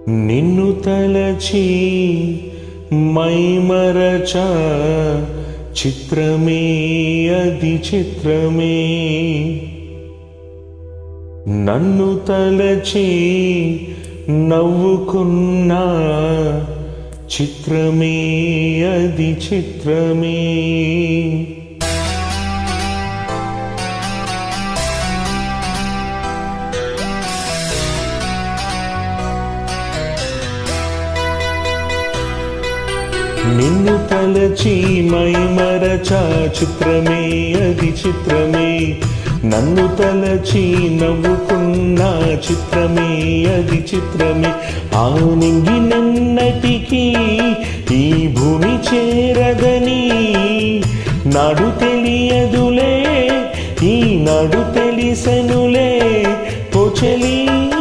నిన్ను తలచి మైమరచ చిత్రమే అది చిత్రమే నన్ను తలచి నవ్వుకున్నా చిత్రమే అది చిత్రమే నిన్ను తలచి మైమరచ చిత్రమే అది చిత్రమే నన్ను తలచి నవ్వుకున్న చిత్రమే అది చిత్రమే ఆ నింగినన్నటికీ ఈ భూమి చేరదని నాడు తెలియదులే ఈనాడు తెలిసెనులే పోచలి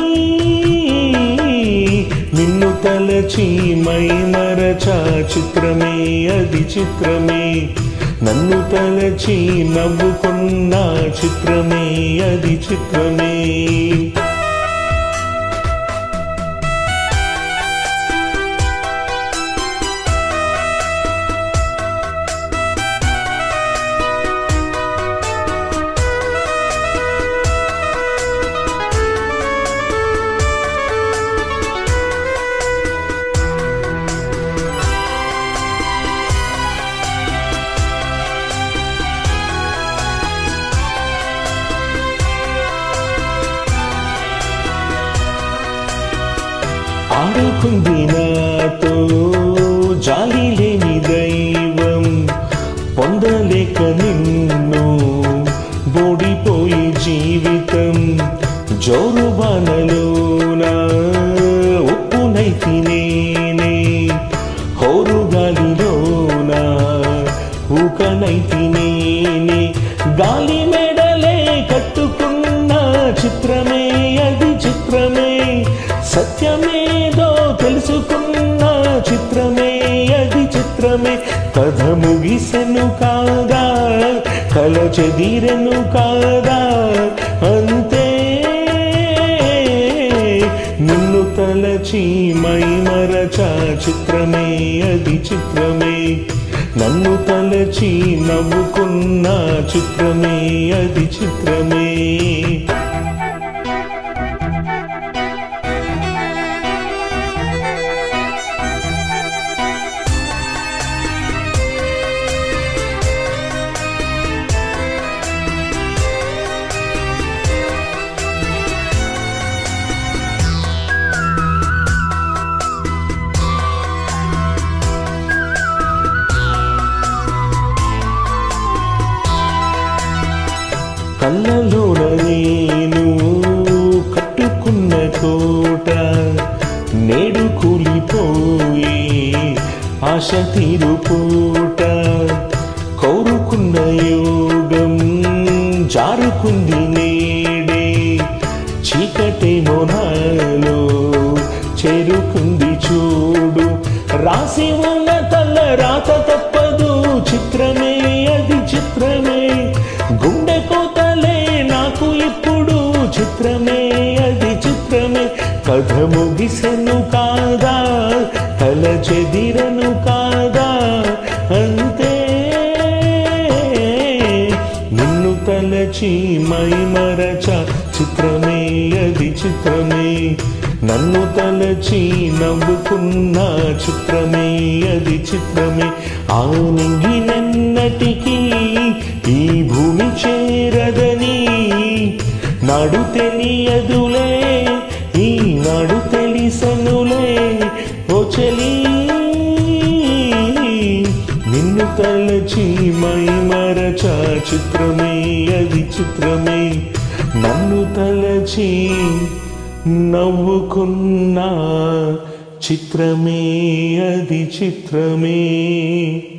నిన్ను తలచి మైమరచ చిత్రమే అది చిత్రమే నన్ను తలచి నవ్వుకున్న చిత్రమే అది చిత్రమే ఆడుకుంది నాతో జాలి లేని దైవం పొందలేక నిన్ను బోడిపోయి జీవితం జోరు బాణలోన ఉప్పునైతి నేనే హోరు గాలిలోన ఊకనైతి నేనే గాలి మెడలే కట్టుకున్న చిత్రమే అది చిత్రమే సత్యమేదో తెలుసుకున్న చిత్రమే అది చిత్రమే కథ ముగిసెను కాదా కల చెదిరెను కాదా అంతే నిన్ను తలచి మైమరచ చిత్రమే అది చిత్రమే నన్ను తలచి నవ్వుకున్న చిత్రమే అది చిత్రమే కళ్ళలోన నేను కట్టుకున్న కోట నేడు కూలిపోయి ఆశ తీరుపూట కోరుకున్న యోగం జారుకుంది నేడే చీకటేమో నాలో చేరుకుంది చూడు రాసి ఉన్న తల్ల రాత తప్పదు చిత్రమే అది చిత్రమే గుండె కోతలే నాకు ఇప్పుడు చిత్రమే అది చిత్రమే కథ ముగిసెను కాదా కల చెదిరను కాదా అంతే నిన్ను తలచి మైమరచ చిత్రమే అది చిత్రమే నన్ను తలచి నవ్వుకున్న చిత్రమే అది చిత్రమే ఆ నింగినన్నటికీ ఈ భూమి చేరదని నాడు తెలియదులే ఈనాడు తెలిసనులే ఓ చలి నిన్ను తలచి మైమరచ చిత్రమే అది చిత్రమే నన్ను తలచి నవ్వుకున్నా చిత్రమే అది చిత్రమే